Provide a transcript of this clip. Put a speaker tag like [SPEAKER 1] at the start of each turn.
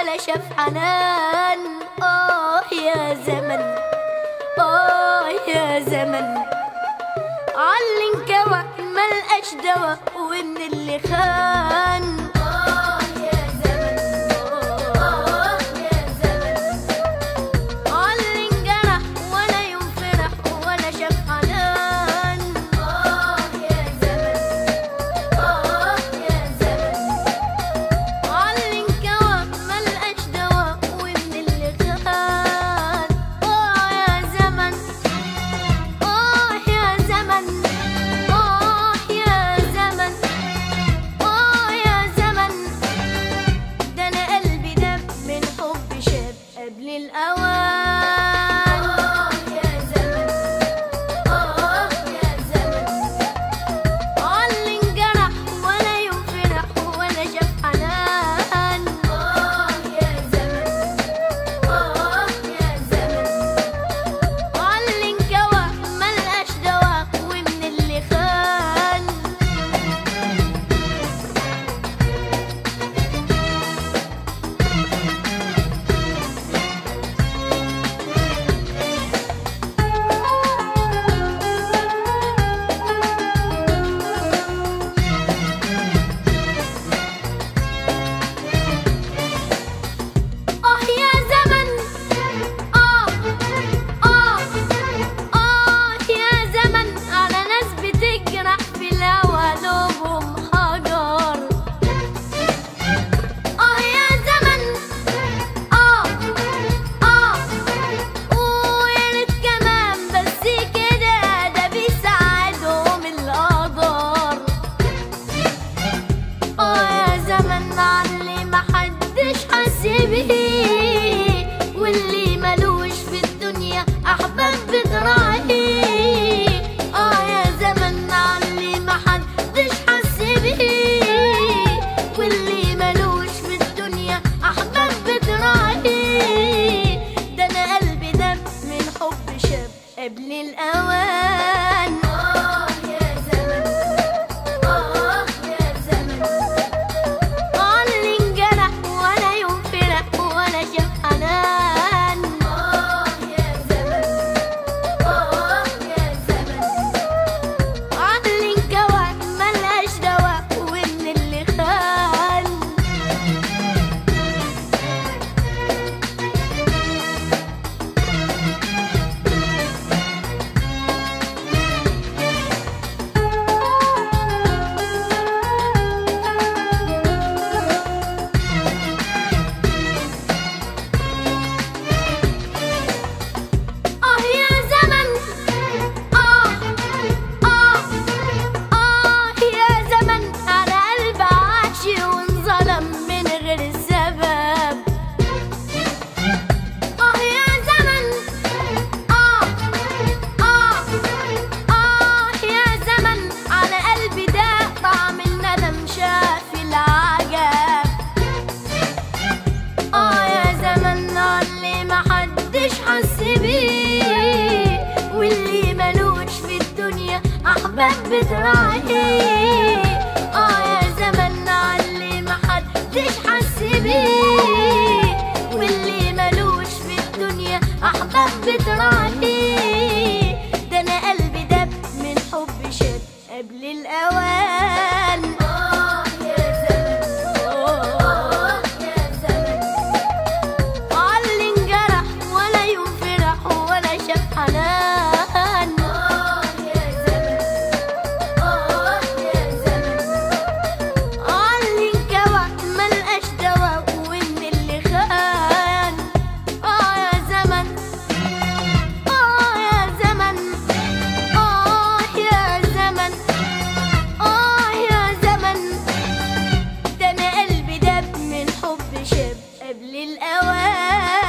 [SPEAKER 1] ولا شاف حنان آه يا زمن آه يا زمن علن كوى ملقاش دوا ومن اللي خان آه يا زمن آه يا زمن علن جرح ولا يوم فرح ولا شاف حنان آه يا زمن آه يا زمن علن كوى ملقاش دوا ومن اللي خان آه يا زمن آه يا زمن آه يا زمن آه يا زمن ده أنا قلبي دب من حب شاب قبل الأوان آه يا زمن آه يا زمن علن جرح ولا يوم فرح ولا شاف حنان آه يا زمن آه يا زمن علن كوى ملقاش دوا ومن اللي خان آه يا زمن آه آه آه يا زمن على ناس بتجرح في الهوا قلوبهم حجر آه يا زمن آه آه ويا ريت كمان بس كده ده بيساعدهم القدر اه يا زمن علي محدش حس بيه واللي ملوش في الدنيا احباب بتراعيه اه يا زمن علي محدش حس بيه واللي ملوش في الدنيا احباب بتراعيه ده انا قلبي دب من حب شاب قبل الاوان اه يا زمن آه يا زمن علن جرح ولا يوم فرح ولا شاف حنان آه يا زمن آه يا زمن علن كوى ملهاش دوا ومن اللي خان آه يا زمن آه آه آه يا زمن على قلب عاشي وانظلم من غير السبب آه يا زمن آه آه آه يا زمن على قلبي ده طعم الندم شاف العجب اه يا زمن اللي محدش حس بيه واللي ملوش في الدنيا احباب بتراعيه اه يا زمن اللي محدش حس بيه واللي ملوش في الدنيا احباب بتراعيه ده انا قلبي دب من حب شاب قبل الاوان اه يا زمن اه يا زمن علن جرح ولا يوم فرح ولا شاف حنان آه يا زمن آه يا زمن علن كوى ملقاش دوا ومن اللي خان آه يا زمن آه يا زمن آه يا زمن آه يا زمن ده أنا قلبي دب من حب شاب قبل الأوان